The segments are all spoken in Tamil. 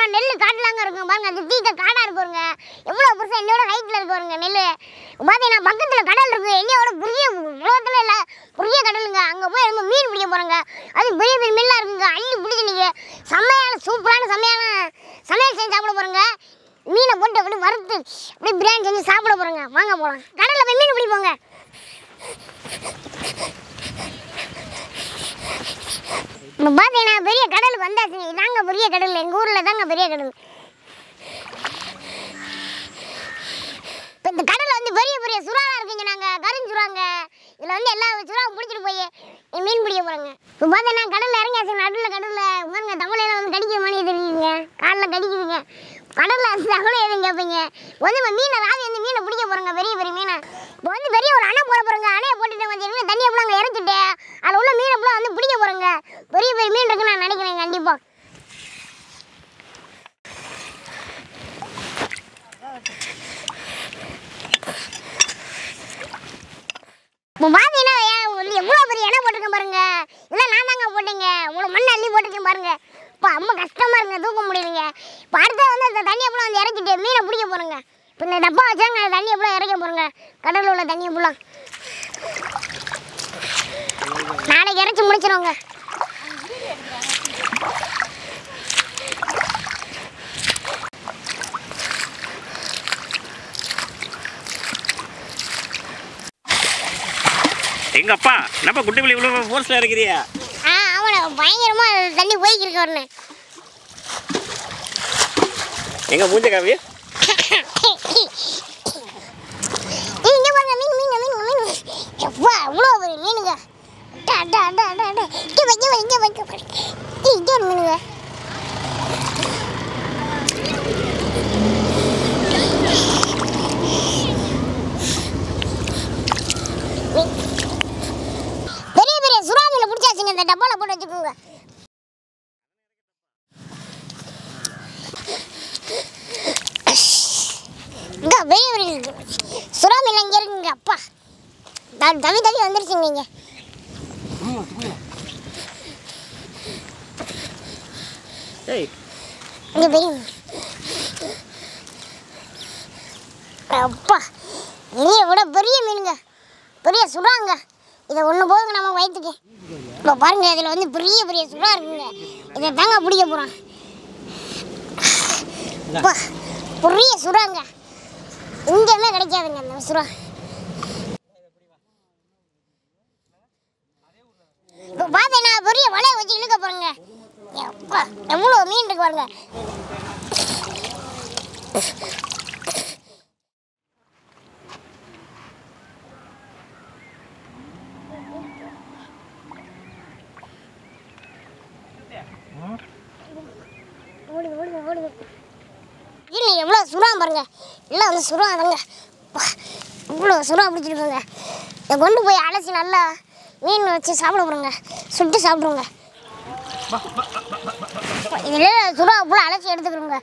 பூரா நெல் காட்டலாங்க இருக்கும் பாருங்க அது தீக்க காடாக இருக்குங்க எவ்வளோ பெருசாக என்னையோட ஹைட்டில் இருக்குங்க நெல் பார்த்தீங்கன்னா பக்கத்தில் கடல் இருக்குது என்னையோட பெரிய உலகத்தில் இல்லை பெரிய கடலுங்க அங்கே போய் நம்ம மீன் பிடிக்க போகிறோங்க அது பெரிய பெரிய மீன்லாம் இருக்குங்க அள்ளி பிடிச்சி நீங்கள் செம்மையான சூப்பரான செம்மையான சமையல் செஞ்சு சாப்பிட போகிறோங்க மீனை போட்டு அப்படியே வறுத்து அப்படியே பிரியாணி செஞ்சு சாப்பிட போகிறோங்க வாங்க போகலாம் கடலில் போய் மீன் பிடிப்போங்க இப்போ பார்த்தீங்கன்னா பெரிய கடலுக்கு வந்தாச்சு இதாங்க பெரிய கடல் எங்கள் ஊரில் தாங்க பெரிய கடல் இப்போ இந்த கடலில் வந்து பெரிய பெரிய சுறாலாம் இருக்குங்க நாங்கள் கருஞ்சுறாங்க இதில் வந்து எல்லா சுறாவும் பிடிச்சிட்டு போய் மீன் பிடிக்க போகிறோங்க இப்போ பார்த்தீங்கன்னா கடலில் இறங்கியாச்சு நடுவில் கடலில் பாருங்க தமிழையெல்லாம் வந்து கடிக்க மாதிரி தெரியுதுங்க காலில் கடிக்குதுங்க கடலில் தகவலை எதுவும் கேட்பீங்க இப்போ வந்து இப்போ மீனை ராவி வந்து மீனை பிடிக்க போகிறோங்க பெரிய பெரிய மீனை இப்போ வந்து பெரிய ஒரு அணை போட போகிறோங்க அணையை போட்டுட்டு வந்து என்ன தண்ணியை ஃபுல்லாக அங்கே இறக்கிட்டு அதில் உள்ள மீனை ஃபுல்லாக வந்து பிடிக்க போகிறோங்க பெரிய பெரிய மீன் இருக்குன்னு நான் நினைக்கிறேன் கண்டிப்பாக இப்போ பார்த்தீங்கன்னா ஏன் ஒரு எவ்வளோ பெரிய இடம் போட்டிருக்கேன் பாருங்க இதெல்லாம் நான் தாங்க போட்டேங்க இவ்வளோ மண் அள்ளி போட்டிருக்கேன் பாருங்க இப்போ ரொம்ப கஷ்டமா இருங்க தூக்க முடியலைங்க இப்போ அடுத்து வந்து அந்த தண்ணியை ஃபுல்லாக வந்து இறக்கிட்டு மீனை பிடிக்க போகிறோங்க இப்போ இந்த டப்பா வச்சாங்க அந்த தண்ணியை ஃபுல்லாக இறக்க போகிறோங்க கடலில் உள்ள தண்ணியை ஃபுல்லாக நாளைக்கு இறச்சி முடிச்சிருவோங்க எங்க அப்பா நம்ம குட்டி பிள்ளை இவ்வளோ ஃபோர்ஸில் இருக்கிறியா ஆ ஆமாண்ணா பயங்கரமாக தண்ணி போய்க்கிருக்கு வரணும் எங்க மூஞ்ச காவி ஏய், இங்க பாருங்க மீன் மீன் மீன் மீன் எப்பா இவ்வளோ பெரிய மீனுங்க அடா அடா அடா அடா அடா இங்கே வை இங்கே வை இங்கே வை இங்கே வை ஏய், இங்கே ஒரு மீனுங்க பெரிய பெரிய சுறா மீனை பிடிச்சாச்சுங்க இந்த டப்பாவில் போட்டு வச்சுக்கோங்க இங்க பெரிய பெரிய சுறா மீன் இங்கே இருக்குங்க அப்பா த- தவி தவி வந்துருச்சுங்க இங்கே ஏய் இங்கே பெரிய மீன். அப்பா பெரிய விட பெரிய மீனுங்க பெரிய சுறாங்க இதை ஒன்று போதுங்க நம்ம வயிற்றுக்கு இப்போ பாருங்க இதில் வந்து பெரிய பெரிய சுறா இருக்குங்க இதை தாங்க பிடிக்க போகிறோம் அப்பா பெரிய சுறாங்க இங்கேயுமே கிடைக்காதுங்க அந்த சுறா இப்போ பார்த்தீங்கன்னா பெரிய வலையை வச்சு இழுக்க போகிறேங்க எப்பா எவ்வளோ மீன் இருக்கு பாருங்க ஓடுது ஓடுது ஓடுது இல்லை எவ்வளோ சுறா பாருங்க எல்லாம் வந்து சுறா தாங்க அப்பா, இவ்வளோ சுறா பிடிச்சிருக்கோங்க இதை கொண்டு போய் அலசி நல்லா மீன் வச்சு சாப்பிட போகிறோங்க சுட்டு சாப்பிடுவோங்க இதில் சுறா ஃபுல்லாக அலசி எடுத்துக்கிறோங்க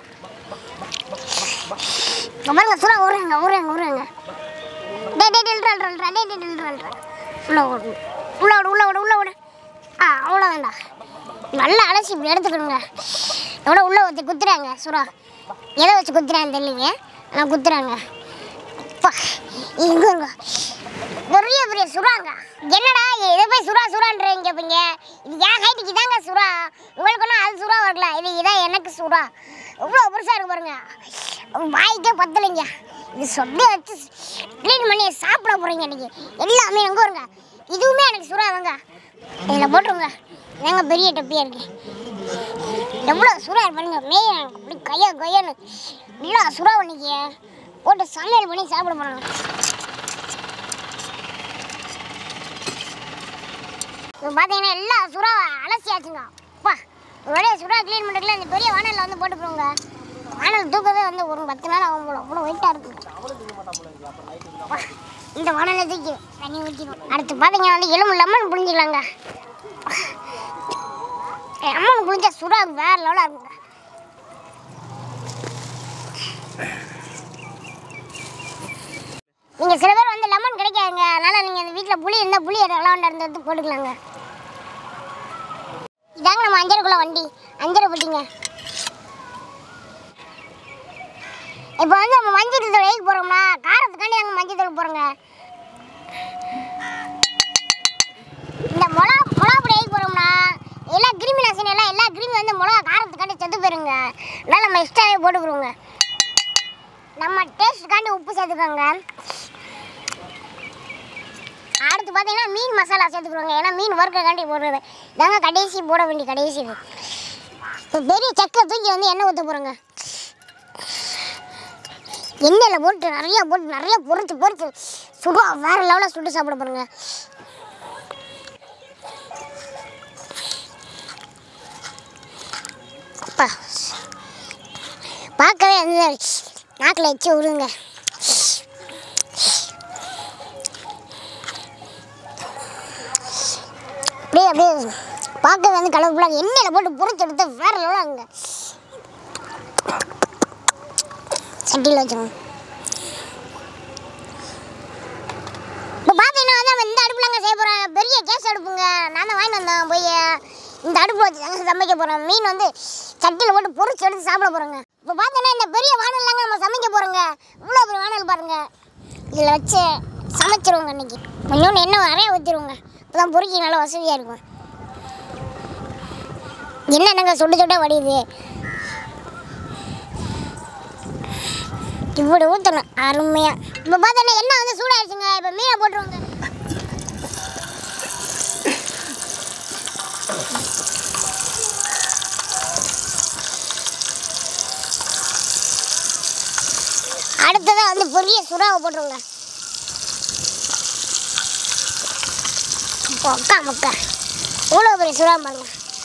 இங்க பாருங்க சுறா ஊறுறாங்க ஊறுறாங்க ஊறுறாங்க டே டே டெல்ட்ரா டெல்ட்ரா டே டே டெல்ட்ரா உள்ள ஓடு உள்ள ஓடு உள்ள ஓடு உள்ள ஓடு ஆ அவ்வளோதான்டா நல்லா அலசி இப்படி எடுத்துக்கணுங்க எவ்வளோ உள்ள ஊற்றி குத்துறாங்க சுறா எதை வச்சு குத்துறாங்க தெரியலங்க ஆனால் குத்துறாங்க அப்பா இங்க இருங்க பெரிய பெரிய சுறாங்க என்னடா இதை போய் சுறா சுறான்றீங்க கேட்பீங்க இது என் ஹைட்டுக்கு இதாங்க சுறா உங்களுக்கு ஒன்றும் அது சுறா வரல இது இதான் எனக்கு சுறா இவ்வளோ பெருசாக இருக்கு பாருங்க வாய்க்கே பத்தலைங்க இது சொட்டை வச்சு க்ளீன் பண்ணி சாப்பிட போகிறீங்க இன்னைக்கு எல்லாமே எங்கே வருங்க இதுவுமே எனக்கு சுறா தாங்க இதில் போட்டுருங்க ஏங்க பெரிய டப்பியாக இருக்கு எவ்வளோ சுறா பண்ணுங்க மேய அப்படி கையா கொய்யன்னு நல்லா சுறா பண்ணிக்க போட்டு சமையல் பண்ணி சாப்பிட போகிறாங்க இப்போ பார்த்தீங்கன்னா எல்லா சுறா அலசியாச்சுங்க அப்பா ஒரே சுறா க்ளீன் பண்ணுறதுல இந்த பெரிய வானலில் வந்து போட்டு போங்க வானல் தூக்கவே வந்து ஒரு பத்து நாள் ஆகும் போல அவ்வளோ வெயிட்டாக இருக்கு அப்பா, இந்த வானலை தூக்கி தண்ணி ஊற்றிடும் அடுத்து பார்த்தீங்கன்னா வந்து எலும்பு லெமன் புழிஞ்சிக்கலாங்க லெமன் புழிஞ்சா சுறா வேற லெவலாக இருக்குங்க நீங்கள் சில பேர் வந்து லெமன் கிடைக்காதுங்க அதனால் நீங்கள் அந்த வீட்டில் புளி இருந்தால் புளி எல்லாம் இருந்து எடுத்து போட்டுக்கலாங்க இதாங்க நம்ம அஞ்சரைக்குள்ள வண்டி அஞ்சரை பட்டிங்க இப்போ வந்து நம்ம மஞ்சள் தூள் வேக போகிறோம்னா காரத்துக்காண்டி நாங்கள் மஞ்சள் தூள் போகிறோங்க இந்த மிளகா மிளகா பொடி வேக போகிறோம்னா எல்லா கிருமி நாசினி எல்லாம் எல்லா கிருமி வந்து மிளகா காரத்துக்காண்டி செத்து போயிருங்க அதனால் நம்ம எக்ஸ்ட்ராவே போட்டுக்கிறோங்க நம்ம டேஸ்ட்டுக்காண்டி உப்பு சேர்த்துக்கோங்க அடுத்து பார்த்தீங்கன்னா மீன் மசாலா சேர்த்துக்கிறோங்க ஏன்னா மீன் வறுக்கக்காண்டி போடுறது இதாங்க கடைசி போட வேண்டிய கடைசி இது இப்போ பெரிய சக்கை தூக்கி வந்து எண்ணெய் ஊற்ற போகிறோங்க எண்ணெயில் போட்டு நிறைய போட்டு நிறைய பொரிச்சு பொரிச்சு சுடுவா வேறு லெவலில் சுட்டு சாப்பிட போகிறோங்க அப்பா பார்க்கவே வந்து நாக்கில் வச்சு விடுங்க அப்படியே அப்படியே பார்க்க வந்து கலர்ஃபுல்லாக எண்ணெயில் போட்டு பொரிச்சு எடுத்து வேற லெவலாங்க சட்டியில் வச்சிருவோம் இப்போ பார்த்தீங்கன்னா வந்து நம்ம இந்த அடுப்புலங்க செய்ய போகிறோம் பெரிய கேஸ் அடுப்புங்க நான் தான் வாங்கிட்டு வந்தேன் போய் இந்த அடுப்பு வச்சு தாங்க சமைக்க போகிறோம் மீன் வந்து சட்டியில் போட்டு பொரிச்சு எடுத்து சாப்பிட போகிறோங்க இப்போ பார்த்தீங்கன்னா இந்த பெரிய வானல்லாங்க நம்ம சமைக்க போகிறோங்க இவ்வளோ பெரிய வானல் பாருங்க இதில் வச்சு சமைச்சிருவோங்க இன்னைக்கு கொஞ்சோண்டு எண்ணெய் நிறைய ஊற்றிடுவோங்க இப்போ தான் பொரிக்க நல்லா வசதியாக இருக்கும் என்ன என்னங்க சுட்டு சுட்ட வடியுது இப்படி ஊற்றணும் அருமையாக இப்போ பார்த்தோன்னா எண்ணெய் வந்து சூடாயிடுச்சுங்க இப்போ மீனை போட்டுருவாங்க அடுத்ததாக வந்து பெரிய சுறாவை போட்டுருங்க முக்கா முக்கா இவ்வளோ பெரிய சுறா பாருங்க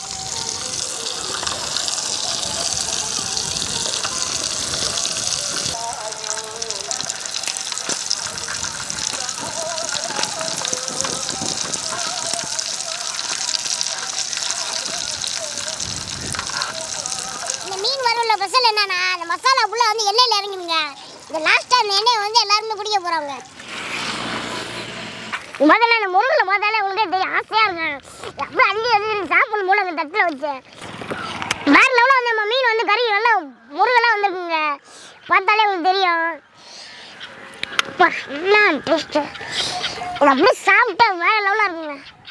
இந்த மீன் வறுவல ஸ்பெஷல் என்னன்னா அந்த மசாலா உள்ள வந்து எண்ணெயில் இறங்கிடுங்க இந்த லாஸ்ட்டாக அந்த எண்ணெயை வந்து எல்லாருமே குடிக்க போகிறாங்க முதல்ல அந்த முருகில் முதல்ல உங்களுக்கே தெரியும் ஆசையாக இருக்கும் அப்படியே அள்ளி அள்ளி சாப்பிடணும் போல அந்த தட்டில் வச்சு வேறு லெவலில் வந்து நம்ம மீன் வந்து கறி நல்லா முருகெல்லாம் வந்திருக்குங்க பார்த்தாலே உங்களுக்கு தெரியும் அப்பா என்ன டேஸ்ட்டு இது அப்படியே சாப்பிட்டா வேறு லெவலாக இருக்குங்க